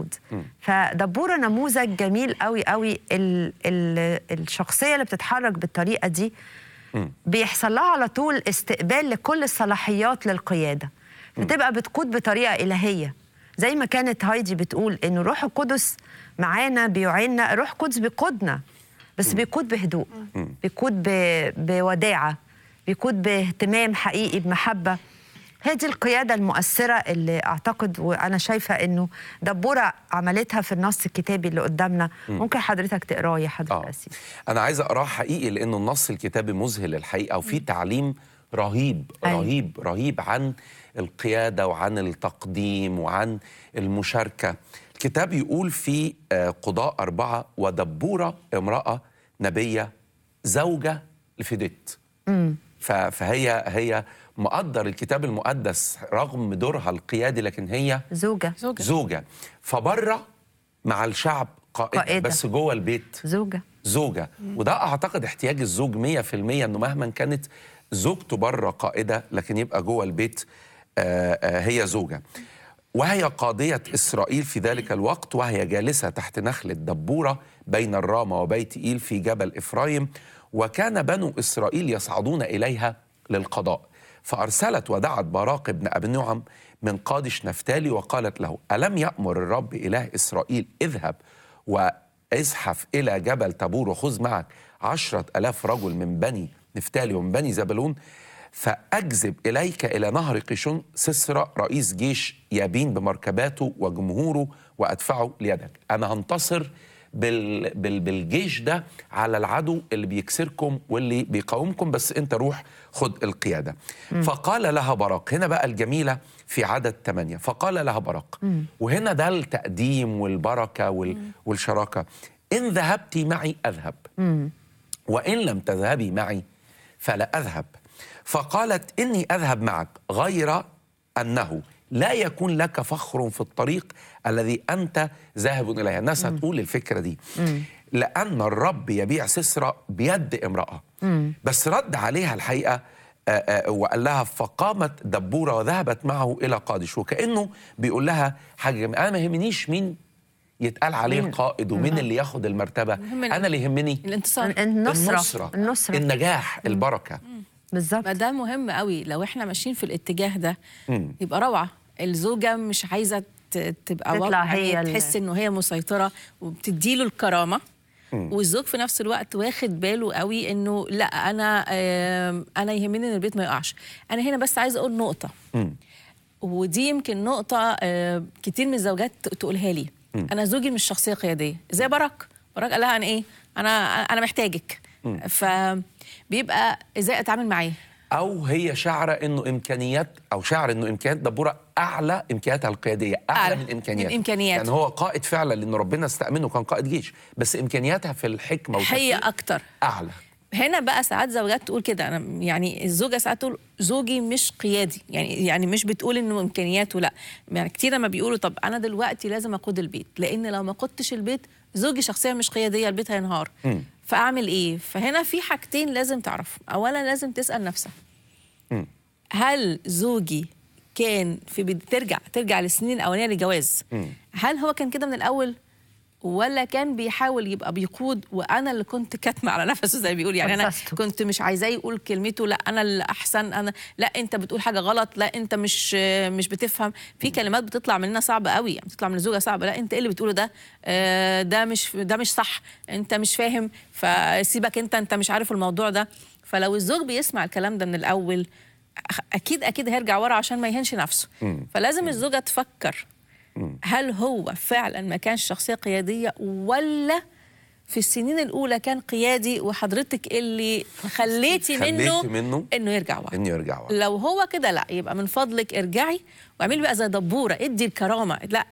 داوود فدبوره نموذج جميل قوي قوي ال ال الشخصيه اللي بتتحرك بالطريقه دي بيحصل لها على طول استقبال لكل الصلاحيات للقياده بتبقى بتقود بطريقه الهيه زي ما كانت هايدي بتقول انه روح القدس معانا بيعيننا روح القدس بيقودنا بس بيقود بهدوء بيقود ب- بوداعه بيقود باهتمام حقيقي بمحبه هي دي القياده المؤثره اللي اعتقد وانا شايفه انه دبوره عملتها في النص الكتابي اللي قدامنا ممكن حضرتك تقراه يا حضره اه القسيس انا عايز اقراه حقيقي لانه النص الكتابي مذهل الحقيقه وفي تعليم رهيب أيوة. رهيب رهيب عن القياده وعن التقديم وعن المشاركه الكتاب يقول في آه، قضاء أربعة ودبورة امرأة نبية زوجة لفيدت ف- فهي هي مقدر الكتاب المقدس رغم دورها القيادي لكن هي زوجه زوجة زوجة فبره مع الشعب قائدة, قائدة. بس جوه البيت زوجه زوجة وده أعتقد احتياج الزوج 100% أنه مهما كانت زوجته بره قائدة لكن يبقى جوه البيت آه، آه، هي زوجة وهي قاضية إسرائيل في ذلك الوقت وهي جالسة تحت نخلة دبورة بين الرامة وبيت إيل في جبل إفرايم وكان بنو إسرائيل يصعدون إليها للقضاء فأرسلت ودعت باراق بن أبي نعم من قادش نفتالي وقالت له ألم يأمر الرب إله إسرائيل اذهب وازحف إلى جبل تبور وخذ معك عشرة ألاف رجل من بني نفتالي ومن بني زبلون فأجذب إليك إلى نهر قيشون سسرى رئيس جيش يابين بمركباته وجمهوره وأدفعه ليدك أنا هنتصر بال بال بالجيش ده على العدو اللي بيكسركم واللي بيقاومكم بس انت روح خد القيادة فقال لها براق هنا بقى الجميلة في عدد ثمانية فقال لها براق وهنا ده التقديم والبركة وال والشراكة إن ذهبت معي أذهب وإن لم تذهبي معي فلا أذهب فقالت إني أذهب معك غير أنه لا يكون لك فخر في الطريق الذي أنت ذاهب إليها الناس هتقول الفكرة دي لأن الرب يبيع سسرى بيد امرأة بس رد عليها الحقيقة آه، آه، وقال لها فقامت دبورة وذهبت معه إلى قادش وكأنه بيقول لها حاجة جميلة. أنا ما يهمنيش مين يتقال عليه مين؟ القائد ومين اللي ياخد المرتبة المهم أنا اللي يهمني الانتصار النصره النصرة, النصره النجاح البركة بالظبط ما ده مهم قوي لو احنا ماشيين في الاتجاه ده مم. يبقى روعه الزوجه مش عايزه ت- تبقى تطلع واضحة، هي يعني ال- تحس انه هي مسيطره وبتديله الكرامه والزوج في نفس الوقت واخد باله قوي انه لا انا آم، انا يهمني ان البيت ما يقعش انا هنا بس عايزه اقول نقطه ودي يمكن نقطه آه، كتير من الزوجات ت- تقولها لي انا زوجي مش شخصيه قياديه زي براك براك قال لها انا ايه انا انا محتاجك فبيبقى ازاي اتعامل معاه او هي شعره انه امكانيات او شعر انه امكانيات دبوره اعلى امكانياتها القياديه اعلى, أعلى من امكانياتها من إمكانياته. يعني هو قائد فعلا لان ربنا استامنه كان قائد جيش بس امكانياتها في الحكمه هي والتفكير اكتر اعلى هنا بقى ساعات زوجات تقول كده انا يعني الزوجه ساعات تقول زوجي مش قيادي يعني يعني مش بتقول انه امكانياته لا يعني كتير لما بيقولوا طب انا دلوقتي لازم اقود البيت لان لو ما قدتش البيت زوجي شخصيه مش قياديه البيت هينهار فاعمل ايه فهنا في حاجتين لازم تعرفهم اولا لازم تسال نفسك هل زوجي كان في بد... ترجع ترجع للسنين الاولانيه للجواز هل هو كان كده من الاول ولا كان بيحاول يبقى بيقود وانا اللي كنت كاتمه على نفسه زي ما بيقول يعني انا قدسته. كنت مش عايزاه يقول كلمته لا انا اللي احسن انا لا انت بتقول حاجه غلط لا انت مش مش بتفهم في كلمات بتطلع مننا صعبه قوي يعني بتطلع من الزوجه صعبه لا انت ايه اللي بتقوله ده آه، ده مش ده مش صح انت مش فاهم فسيبك انت انت مش عارف الموضوع ده فلو الزوج بيسمع الكلام ده من الاول أخ- اكيد اكيد هيرجع ورا عشان ما يهنش نفسه فلازم الزوجه تفكر هل هو فعلا ما كانش شخصيه قياديه ولا في السنين الاولى كان قيادي وحضرتك اللي خليتي منه, خليتي منه انه يرجع ورا انه يرجع ورا لو هو كده لا يبقى من فضلك ارجعي واعملي بقى زي دبوره ادي الكرامه لا